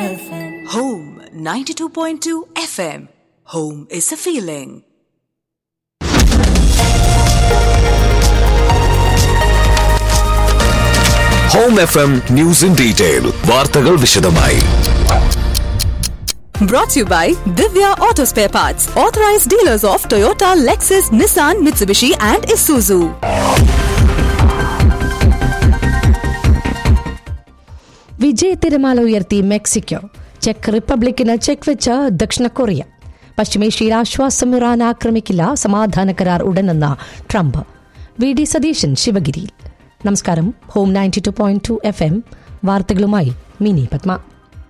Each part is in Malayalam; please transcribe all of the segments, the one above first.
Home 92.2 FM. Home is a feeling. Home F M news in detail വാർത്തകൾ വിശദമായി Brought to you by Divya Auto Spare Parts, authorized dealers of Toyota, Lexus, Nissan, Mitsubishi, and Isuzu. വിജയ തിരമാല ഉയർത്തി മെക്സിക്കോ ചെക്ക് റിപ്പബ്ലിക്കിന് ചെക്ക് വെച്ച ദക്ഷിണ കൊറിയ പശ്ചിമേഷ്യയിൽ ആശ്വാസം ഇറാൻ ആക്രമിക്കില്ല സമാധാന കരാർ ഉടനെന്ന ട്രംപ് വി ഡി സതീശൻ ശിവഗിരിയിൽ നമസ്കാരം home ninety two point two F M വാർത്തകളുമായി മിനി പത്മ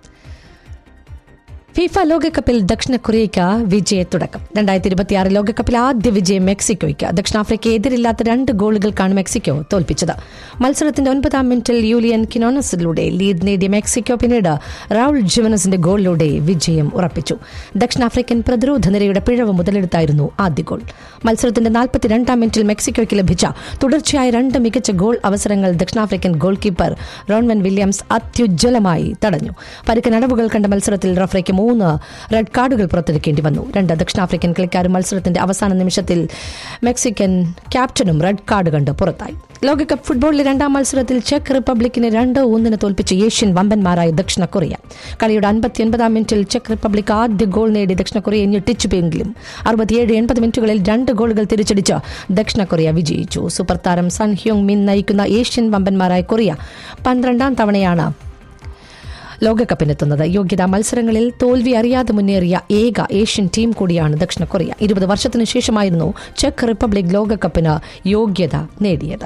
ഫിഫ ലോകകപ്പിൽ ദക്ഷിണ കൊറിയയ്ക്ക് വിജയ തുടക്കം രണ്ടായിരത്തി ഇരുപത്തിയാറ് ലോകകപ്പിൽ ആദ്യ വിജയം മെക്സിക്കോയ്ക്ക് ദക്ഷിണാഫ്രിക്ക എതിരില്ലാത്ത രണ്ട് ഗോളുകൾക്കാണ് മെക്സിക്കോ തോൽപ്പിച്ചത് മത്സരത്തിന്റെ ഒൻപതാം മിനിറ്റിൽ യൂലിയൻ കിനോണസിലൂടെ ലീഡ് നേടിയ മെക്സിക്കോ പിന്നീട് റൌൾ ജിവനസിന്റെ ഗോളിലൂടെ വിജയം ഉറപ്പിച്ചു ദക്ഷിണാഫ്രിക്കൻ പ്രതിരോധ നിരയുടെ പിഴവ് മുതലെടുത്തായിരുന്നു ആദ്യ ഗോൾ മത്സരത്തിന്റെ നാൽപ്പത്തിരണ്ടാം മിനിറ്റിൽ മെക്സിക്കോയ്ക്ക് ലഭിച്ച തുടർച്ചയായ രണ്ട് മികച്ച ഗോൾ അവസരങ്ങൾ ദക്ഷിണാഫ്രിക്കൻ ഗോൾ കീപ്പർ റോൺവൻ വില്യംസ് അത്യുജ്വലമായി തടഞ്ഞു പരുക്കൻ അടവുകൾ കണ്ട മത്സരത്തിൽ റഫറിക്ക് മൂന്ന് റെഡ് കാർഡുകൾ പുറത്തെടുക്കേണ്ടി വന്നു രണ്ട് ദക്ഷിണാഫ്രിക്കൻ കളിക്കാരും മത്സരത്തിന്റെ അവസാന നിമിഷത്തിൽ മെക്സിക്കൻ ക്യാപ്റ്റനും റെഡ് കാർഡ് കണ്ട് പുറത്തായി ലോകകപ്പ് ഫുട്ബോളിലെ രണ്ടാം മത്സരത്തിൽ ചെക്ക് റിപ്പബ്ലിക്കിനെ രണ്ട് ഒന്നിന് തോൽപ്പിച്ച് ഏഷ്യൻ വമ്പന്മാരായ ദക്ഷിണ കൊറിയ കളിയുടെ അൻപത്തിയൊൻപതാം മിനിറ്റിൽ ചെക്ക് റിപ്പബ്ലിക് ആദ്യ ഗോൾ നേടി ദക്ഷിണ കൊറിയയെ ഞെട്ടിച്ചുവെങ്കിലും അറുപത്തിയേഴ് എൺപത് മിനിറ്റുകളിൽ രണ്ട് ഗോളുകൾ തിരിച്ചടിച്ച് ദക്ഷിണ കൊറിയ വിജയിച്ചു സൂപ്പർ താരം സൺ ഹ്യോങ് മിൻ നയിക്കുന്ന ഏഷ്യൻ വമ്പന്മാരായ കൊറിയ പന്ത്രണ്ടാം തവണയാണ് ലോകകപ്പിനെത്തുന്നത് യോഗ്യതാ മത്സരങ്ങളിൽ തോൽവി അറിയാതെ മുന്നേറിയ ഏക ഏഷ്യൻ ടീം കൂടിയാണ് ദക്ഷിണ കൊറിയ ഇരുപത് വർഷത്തിനു ശേഷമായിരുന്നു ചെക്ക് റിപ്പബ്ലിക് ലോകകപ്പിന് യോഗ്യത നേടിയത്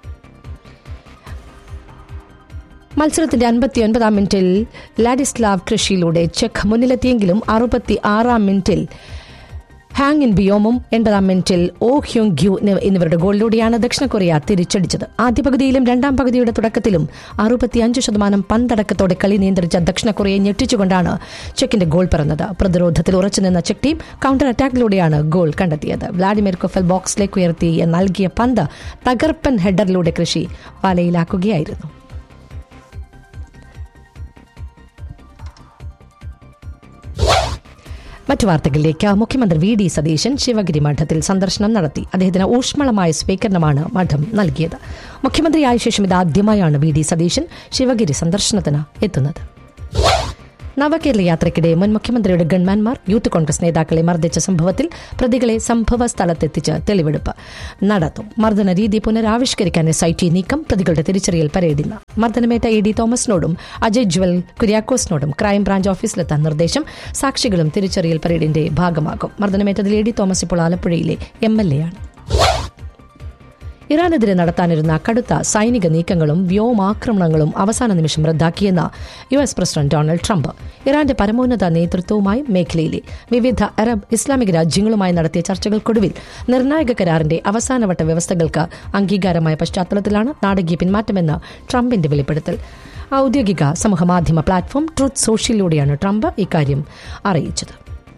മത്സരത്തിന്റെ അൻപത്തിയൊൻപതാം മിനിറ്റിൽ ലാഡിസ്ലാവ് കൃഷിയിലൂടെ ചെക്ക് മുന്നിലെത്തിയെങ്കിലും അറുപത്തി ആറാം മിനിറ്റിൽ ഹാങ് ഇൻ ബിയോമും എൺപതാം മിനിറ്റിൽ ഓ ഹ്യോങ് ഗ്യു എന്നിവരുടെ ഗോളിലൂടെയാണ് ദക്ഷിണ കൊറിയ തിരിച്ചടിച്ചത് ആദ്യ പകുതിയിലും രണ്ടാം പകുതിയുടെ തുടക്കത്തിലും അറുപത്തിയഞ്ച് ശതമാനം പന്തടക്കത്തോടെ കളി നിയന്ത്രിച്ച ദക്ഷിണ കൊറിയയെ ഞെട്ടിച്ചുകൊണ്ടാണ് ചെക്കിന്റെ ഗോൾ പിറന്നത് പ്രതിരോധത്തിൽ ഉറച്ചുനിന്ന ചെക്ക് ടീം കൗണ്ടർ അറ്റാക്കിലൂടെയാണ് ഗോൾ കണ്ടെത്തിയത് വ്ളാഡിമിർ കൊഫൽ ബോക്സിലേക്ക് ഉയർത്തി നൽകിയ പന്ത് തകർപ്പൻ ഹെഡറിലൂടെ കൃഷി വലയിലാക്കുകയായിരുന്നു മറ്റു വാർത്തകളിലേക്ക് മുഖ്യമന്ത്രി വി ഡി സതീശൻ ശിവഗിരി മഠത്തിൽ സന്ദർശനം നടത്തി അദ്ദേഹത്തിന് ഊഷ്മളമായ സ്വീകരണമാണ് മഠം നൽകിയത് മുഖ്യമന്ത്രിയായ ശേഷം ഇതാദ്യമായാണ് വി ഡി സതീശൻ ശിവഗിരി സന്ദർശനത്തിന് എത്തുന്നത് നവകേരള യാത്രയ്ക്കിടെ മുൻ മുഖ്യമന്ത്രിയുടെ ഗൺമാൻമാർ യൂത്ത് കോൺഗ്രസ് നേതാക്കളെ മർദ്ദിച്ച സംഭവത്തിൽ പ്രതികളെ സംഭവ സ്ഥലത്തെത്തിച്ച് തെളിവെടുപ്പ് നടത്തും മർദ്ദന രീതി പുനരാവിഷ്കരിക്കാൻ എസ് ഐ ടി നീക്കം പ്രതികളുടെ തിരിച്ചറിയൽ പരേഡിന് മർദ്ദനമേറ്റ എ ഡി തോമസിനോടും അജയ് ജ്വൽ കുര്യാക്കോസിനോടും ക്രൈംബ്രാഞ്ച് ഓഫീസിലെത്താൻ നിർദ്ദേശം സാക്ഷികളും തിരിച്ചറിയൽ പരേഡിന്റെ ഭാഗമാകും മർദ്ദനമേറ്റതിൽ എ ഡി തോമസ് ഇപ്പോൾ ആലപ്പുഴയിലെ എം എൽ എ ആണ് ഇറാനെതിരെ നടത്താനിരുന്ന കടുത്ത സൈനിക നീക്കങ്ങളും വ്യോമാക്രമണങ്ങളും അവസാന നിമിഷം റദ്ദാക്കിയെന്ന് U S president Donald Trump ഇറാന്റെ പരമോന്നത നേതൃത്വവുമായി മേഖലയിലെ വിവിധ അറബ് ഇസ്ലാമിക രാജ്യങ്ങളുമായി നടത്തിയ ചർച്ചകൾക്കൊടുവിൽ നിർണായക കരാറിന്റെ അവസാനവട്ട വ്യവസ്ഥകൾക്ക് അംഗീകാരമായ പശ്ചാത്തലത്തിലാണ് നാടകീയ പിന്മാറ്റമെന്ന് ട്രംപിന്റെ വെളിപ്പെടുത്തൽ ഔദ്യോഗിക സമൂഹമാധ്യമ പ്ലാറ്റ്ഫോം ട്രൂത്ത് സോഷ്യലിലൂടെയാണ് ട്രംപ് ഇക്കാര്യം അറിയിച്ചത്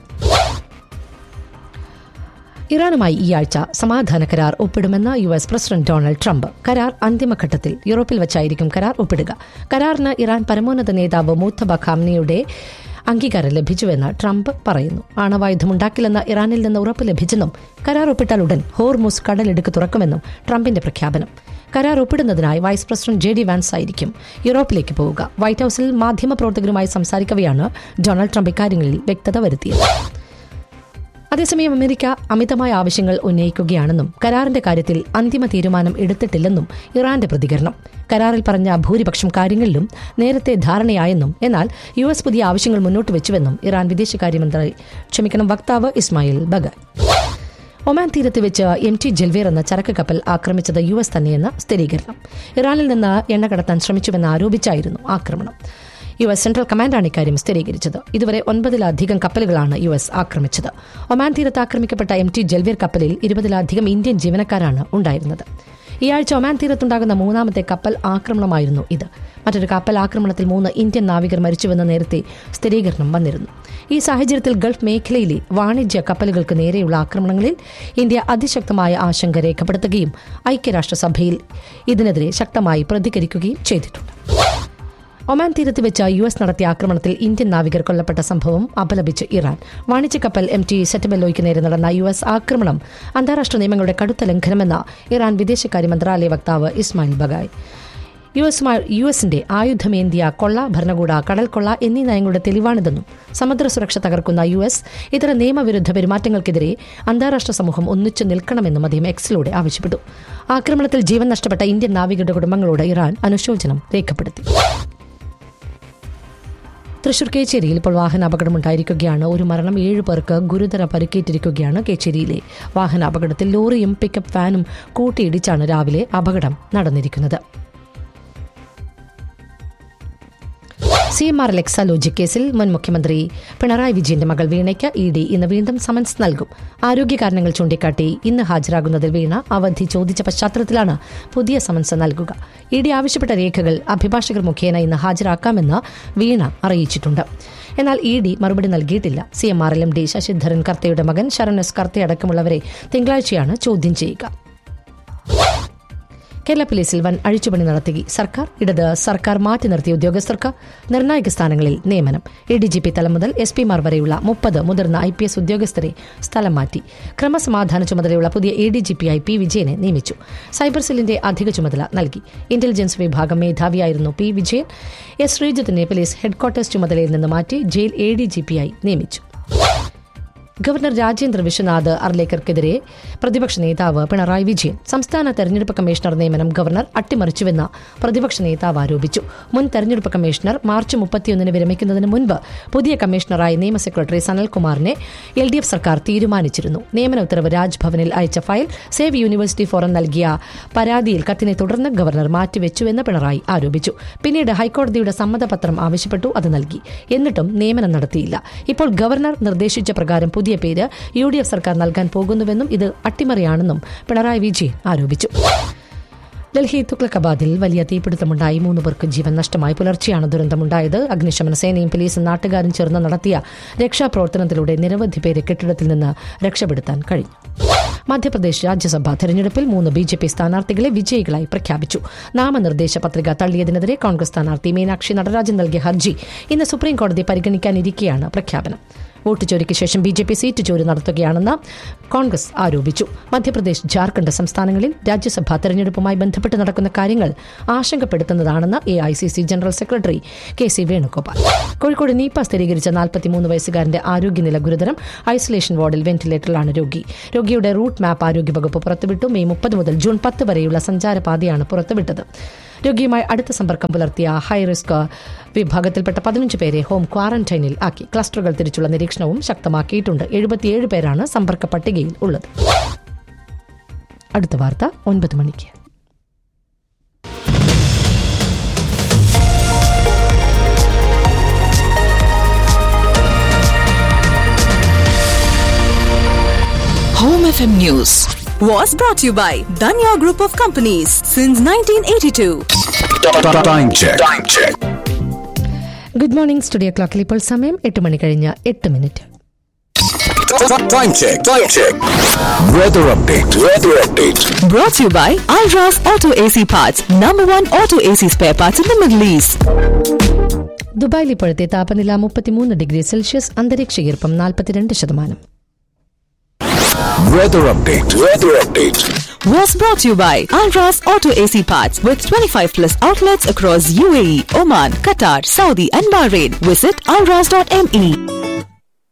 ഇറാനുമായി ഈ ആഴ്ച സമാധാന കരാർ ഒപ്പിടുമെന്ന് U S president Donald Trump കരാർ അന്തിമഘട്ടത്തിൽ യൂറോപ്പിൽ വെച്ചായിരിക്കും കരാർ ഒപ്പിടുക കരാറിന് ഇറാൻ പരമോന്നത നേതാവ് മൂത്തബ ഖാംനിയുടെ അംഗീകാരം ലഭിച്ചുവെന്ന് ട്രംപ് പറയുന്നു ആണവായുധമുണ്ടാക്കില്ലെന്ന് ഇറാനിൽ നിന്ന് ഉറപ്പ് ലഭിച്ചെന്നും കരാർ ഒപ്പിട്ടാൽ ഉടൻ ഹോർമുസ് കടലിടുക്ക് തുറക്കുമെന്നും ട്രംപിന്റെ പ്രഖ്യാപനം കരാർ ഒപ്പിടുന്നതിനായി vice president J D Vance ആയിരിക്കും യൂറോപ്പിലേക്ക് പോവുക വൈറ്റ് ഹൌസിൽ മാധ്യമപ്രവർത്തകരുമായി സംസാരിക്കവെയാണ് ഡൊണാൾഡ് ട്രംപ് ഇക്കാര്യങ്ങളിൽ വ്യക്തത വരുത്തിയത് അതേസമയം അമേരിക്ക അമിതമായ ആവശ്യങ്ങൾ ഉന്നയിക്കുകയാണെന്നും കരാറിന്റെ കാര്യത്തിൽ അന്തിമ തീരുമാനം എടുത്തിട്ടില്ലെന്നും ഇറാന്റെ പ്രതികരണം കരാറിൽ പറഞ്ഞ ഭൂരിപക്ഷം കാര്യങ്ങളിലും നേരത്തെ ധാരണയായെന്നും എന്നാൽ യു എസ് പുതിയ ആവശ്യങ്ങൾ മുന്നോട്ട് വെച്ചുവെന്നും ഇറാൻ വിദേശകാര്യമന്ത്രി ക്ഷമിക്കണം വക്താവ് ഇസ്മായിൽ ബഗർ ഒമാൻ തീരത്ത് വെച്ച് എം ടി ജൽവേർ എന്ന ചരക്ക് കപ്പൽ ആക്രമിച്ചത് യു എസ് തന്നെയെന്ന് സ്ഥിരീകരണം ഇറാനിൽ നിന്ന് എണ്ണ കടത്താൻ ശ്രമിച്ചുവെന്ന് ആരോപിച്ചായിരുന്നു ആക്രമണം യു എസ് സെൻട്രൽ കമാൻഡാണ് ഇക്കാര്യം സ്ഥിരീകരിച്ചത് ഇതുവരെ ഒൻപതിലധികം കപ്പലുകളാണ് യു എസ് ആക്രമിച്ചത് ഒമാൻ തീരത്ത് ആക്രമിക്കപ്പെട്ട എം ടി ജൽവീർ കപ്പലിൽ ഇരുപതിലധികം ഇന്ത്യൻ ജീവനക്കാരാണ് ഉണ്ടായിരുന്നത് ഈ ആഴ്ച ഒമാൻ തീരത്തുണ്ടാകുന്ന മൂന്നാമത്തെ കപ്പൽ ആക്രമണമായിരുന്നു ഇത് മറ്റൊരു കപ്പൽ ആക്രമണത്തിൽ മൂന്ന് ഇന്ത്യൻ നാവികർ മരിച്ചുവെന്ന് നേരത്തെ സ്ഥിരീകരണം വന്നിരുന്നു ഈ സാഹചര്യത്തിൽ ഗൾഫ് മേഖലയിലെ വാണിജ്യ കപ്പലുകൾക്ക് നേരെയുള്ള ആക്രമണങ്ങളിൽ ഇന്ത്യ അതിശക്തമായ ആശങ്ക രേഖപ്പെടുത്തുകയും ഐക്യരാഷ്ട്രസഭയിൽ ഇതിനെതിരെ ശക്തമായി പ്രതികരിക്കുകയും ചെയ്തിട്ടുണ്ട് ഒമാൻ തീരത്ത് വെച്ച് യു എസ് നടത്തിയ ആക്രമണത്തിൽ ഇന്ത്യൻ നാവികർ കൊല്ലപ്പെട്ട സംഭവം അപലപിച്ച് ഇറാൻ വാണിജ്യ കപ്പൽ എം ടി സെറ്റബെല്ലോയ്ക്ക് നേരെ നടന്ന യു എസ് ആക്രമണം അന്താരാഷ്ട്ര നിയമങ്ങളുടെ കടുത്ത ലംഘനമെന്ന് ഇറാൻ വിദേശകാര്യ മന്ത്രാലയ വക്താവ് Ismail Baghaei U S U എസിന്റെ ആയുധമേന്തിയ കൊള്ള ഭരണകൂട കടൽക്കൊള്ള എന്നീ നയങ്ങളുടെ തെളിവാണിതെന്നും സമുദ്ര സുരക്ഷ തകർക്കുന്ന യു എസ് ഇതര നിയമവിരുദ്ധ പെരുമാറ്റങ്ങൾക്കെതിരെ അന്താരാഷ്ട്ര സമൂഹം ഒന്നിച്ചു നിൽക്കണമെന്നും അദ്ദേഹം എക്സിലൂടെ ആവശ്യപ്പെട്ടു ആക്രമണത്തിൽ ജീവൻ നഷ്ടപ്പെട്ട ഇന്ത്യൻ നാവികരുടെ കുടുംബങ്ങളോട് ഇറാൻ അനുശോചനം രേഖപ്പെടുത്തി തൃശൂർ കേച്ചേരിയിൽ ഇപ്പോൾ വാഹന അപകടമുണ്ടായിരിക്കുകയാണ് ഒരു മരണം ഏഴ് പേർക്ക് ഗുരുതര പരിക്കേറ്റിരിക്കുകയാണ് കേച്ചേരിയിലെ വാഹന അപകടത്തിൽ ലോറിയും പിക്കപ്പ് വാനും കൂട്ടിയിടിച്ചാണ് രാവിലെ അപകടം നടന്നിരിക്കുന്നത് സി എം ആർ ലെക്സാലോജി കേസിൽ മുൻ മുഖ്യമന്ത്രി പിണറായി വിജയന്റെ മകൾ വീണയ്ക്ക് ഇ ഡി ഇന്ന് വീണ്ടും സമൻസ് നൽകും ആരോഗ്യ കാരണങ്ങൾ ചൂണ്ടിക്കാട്ടി ഇന്ന് ഹാജരാകുന്നതിൽ വീണ അവധി ചോദിച്ച പശ്ചാത്തലത്തിലാണ് പുതിയ സമൻസ് നൽകുക ഇ ഡി ആവശ്യപ്പെട്ട രേഖകൾ അഭിഭാഷകർ മുഖേന ഇന്ന് ഹാജരാക്കാമെന്ന് വീണ അറിയിച്ചിട്ടുണ്ട് എന്നാൽ ഇ ഡി മറുപടി നൽകിയിട്ടില്ല C M R L M D Sasidharan കർത്തയുടെ മകൻ ശരൺ എസ് കർത്ത അടക്കമുള്ളവരെ തിങ്കളാഴ്ചയാണ് ചോദ്യം ചെയ്യുക കേരള പോലീസിൽ വൻ അഴിച്ചുപണി നടത്തി സർക്കാർ ഇടത് സർക്കാർ മാറ്റി നിർത്തിയ ഉദ്യോഗസ്ഥർക്ക് നിർണായക സ്ഥാനങ്ങളിൽ നിയമനം എ ഡി ജി പി തലം മുതൽ എസ് പിമാർ വരെയുള്ള മുപ്പത് മുതിർന്ന ഐ പി എസ് ഉദ്യോഗസ്ഥരെ സ്ഥലം മാറ്റി ക്രമസമാധാന ചുമതലയുള്ള പുതിയ A D G P I P വിജയനെ നിയമിച്ചു സൈബർ സെല്ലിന്റെ അധിക ചുമതല നൽകി ഇന്റലിജൻസ് വിഭാഗം മേധാവിയായിരുന്നു പി വിജയൻ എസ് ശ്രീജിത്തിനെ പോലീസ് ഹെഡ്ക്വാർട്ടേഴ്സ് ചുമതലയിൽ നിന്ന് മാറ്റി jail A D G P ആയി നിയമിച്ചു ഗവർണർ രാജേന്ദ്ര വിശ്വനാഥ് അർലേക്കർക്കെതിരെ പ്രതിപക്ഷ നേതാവ് പിണറായി വിജയൻ സംസ്ഥാന തെരഞ്ഞെടുപ്പ് കമ്മീഷണർ നിയമനം ഗവർണർ അട്ടിമറിച്ചുവെന്ന് പ്രതിപക്ഷ നേതാവ് ആരോപിച്ചു മുൻ തെരഞ്ഞെടുപ്പ് കമ്മീഷണർ മാർച്ച് മുപ്പത്തിയൊന്നിന് വിരമിക്കുന്നതിന് മുൻപ് പുതിയ കമ്മീഷണറായി നിയമ സെക്രട്ടറി സനൽകുമാറിനെ എൽ ഡി എഫ് സർക്കാർ തീരുമാനിച്ചിരുന്നു നിയമന ഉത്തരവ് രാജ്ഭവനിൽ അയച്ച ഫയൽ സേവ് യൂണിവേഴ്സിറ്റി ഫോറം നൽകിയ പരാതിയിൽ കത്തിനെ തുടർന്ന് ഗവർണർ മാറ്റിവെച്ചുവെന്ന് പിണറായി ആരോപിച്ചു പിന്നീട് ഹൈക്കോടതിയുടെ സമ്മതപത്രം ആവശ്യപ്പെട്ടു അത് നൽകി എന്നിട്ടും നിയമനം നടത്തിയില്ല ഇപ്പോൾ ഗവർണർ നിർദ്ദേശിച്ച പ്രകാരം പുതിയ പേര് യു ഡി എഫ് സർക്കാർ നൽകാൻ പോകുന്നുവെന്നും ഇത് അട്ടിമറിയാണെന്നും പിണറായി വിജയൻ ആരോപിച്ചു ഡൽഹി തുക്ലക്കാബാദിൽ വലിയ തീപിടുത്തമുണ്ടായി മൂന്ന് പേർക്ക് ജീവൻ നഷ്ടമായി പുലർച്ചെയാണ് ദുരന്തമുണ്ടായത് അഗ്നിശമന സേനയും പോലീസും നാട്ടുകാരും ചേർന്ന് നടത്തിയ രക്ഷാപ്രവർത്തനത്തിലൂടെ നിരവധി പേരെ കെട്ടിടത്തിൽ നിന്ന് രക്ഷപ്പെടുത്താൻ കഴിഞ്ഞു മധ്യപ്രദേശ് രാജ്യസഭാ തെരഞ്ഞെടുപ്പിൽ മൂന്ന് ബി ജെ പി സ്ഥാനാർത്ഥികളെ വിജയികളായി പ്രഖ്യാപിച്ചു നാമനിർദ്ദേശ പത്രിക തള്ളിയതിനെതിരെ കോൺഗ്രസ് സ്ഥാനാർത്ഥി മീനാക്ഷി നടരാജൻ നൽകിയ ഹർജി ഇന്ന് സുപ്രീം കോടതി പരിഗണിക്കാനിരിക്കെയാണ് പ്രഖ്യാപനം വോട്ട് ചോരിക്ക് ശേഷം ബി ജെ പി സീറ്റ് ചോരി നടത്തുകയാണെന്ന് കോൺഗ്രസ് ആരോപിച്ചു മധ്യപ്രദേശ് ജാർഖണ്ഡ് സംസ്ഥാനങ്ങളിൽ രാജ്യസഭാ തെരഞ്ഞെടുപ്പുമായി ബന്ധപ്പെട്ട് നടക്കുന്ന കാര്യങ്ങൾ ആശങ്കപ്പെടുത്തുന്നതാണെന്ന് A I C C general secretary K C Venugopal Kozhikode Nipah സ്ഥിരീകരിച്ച നാൽപ്പത്തിമൂന്ന് വയസ്സുകാരന്റെ ആരോഗ്യനില ഗുരുതരം ഐസൊലേഷൻ വാർഡിൽ വെന്റിലേറ്ററിലാണ് രോഗി രോഗിയുടെ റൂട്ട് മാപ്പ് ആരോഗ്യവകുപ്പ് പുറത്തുവിട്ടു മെയ് മുപ്പത് മുതൽ ജൂൺ പത്ത് വരെയുള്ള സഞ്ചാരപാതയാണ് പുറത്തുവിട്ടത് രോഗിയുമായി അടുത്ത സമ്പർക്കം പുലർത്തിയ ഹൈ റിസ്ക് വിഭാഗത്തിൽപ്പെട്ട പതിനഞ്ച് പേരെ ഹോം ക്വാറന്റൈനിൽ ആക്കി ക്ലസ്റ്ററുകൾ തിരിച്ചുള്ള നിരീക്ഷണവും ശക്തമാക്കിയിട്ടുണ്ട് എഴുപത്തിയേഴ് പേരാണ് സമ്പർക്ക പട്ടികയിൽ ഉള്ളത് അടുത്ത വാർത്ത ഒൻപത് മണിക്ക് Home FM News was brought to you by Danya Group of Companies since 1982. Time check. Time check. Good morning studio ക്ലോക്കിൽ ഇപ്പോൾ സമയം എട്ട് മണി കഴിഞ്ഞ് എട്ട് minute Time check. Time check. Weather update. Weather update. Brought to you by Alras Auto AC Parts, number one auto AC spare parts in the Middle East. ദുബായിൽ ഇപ്പോഴത്തെ താപനില മുപ്പത്തിമൂന്ന് ഡിഗ്രി സെൽഷ്യസ് അന്തരീക്ഷ ഈർപ്പം നാൽപ്പത്തിരണ്ട് ശതമാനം Weather update. Weather update. Was brought to you by Alras Auto AC Parts with 25 plus outlets across UAE, Oman, Qatar, Saudi, and Bahrain. Visit alras.me.